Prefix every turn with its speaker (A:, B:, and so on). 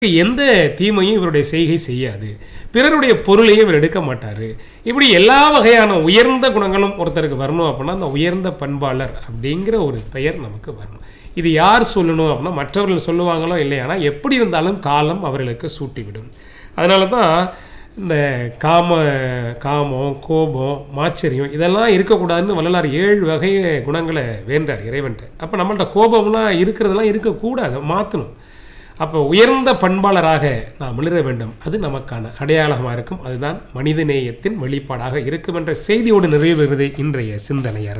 A: எந்த தீமையும் இவருடைய செய்கை செய்யாது பிறருடைய பொருளையும் இவர் எடுக்க மாட்டார் இப்படி எல்லா வகையான உயர்ந்த குணங்களும் ஒருத்தருக்கு வரணும் அப்படின்னா அந்த உயர்ந்த பண்பாளர் அப்படிங்கிற ஒரு பெயர் நமக்கு வரணும் இது யார் சொல்லணும் அப்படின்னா மற்றவர்கள் சொல்லுவாங்களோ இல்லையானா எப்படி இருந்தாலும் காலம் அவர்களுக்கு சூட்டிவிடும் அதனால தான் இந்த காம காமம் கோபம் மாச்சரியம் இதெல்லாம் இருக்கக்கூடாதுன்னு வள்ளலார் ஏழு வகை குணங்களை வேண்டார் இறைவன்ட்டு அப்போ நம்மள்ட்ட கோபம்லாம் இருக்கிறதெல்லாம் இருக்கக்கூடாது மாற்றணும் அப்போ உயர்ந்த பண்பாளராக நாம் மிளிர வேண்டும் அது நமக்கான அடையாளமாக இருக்கும் அதுதான் மனிதநேயத்தின் வெளிப்பாடாக இருக்கும் என்ற செய்தியோடு நிறைவேறுகிறது இன்றைய சிந்தனை அரங்கம்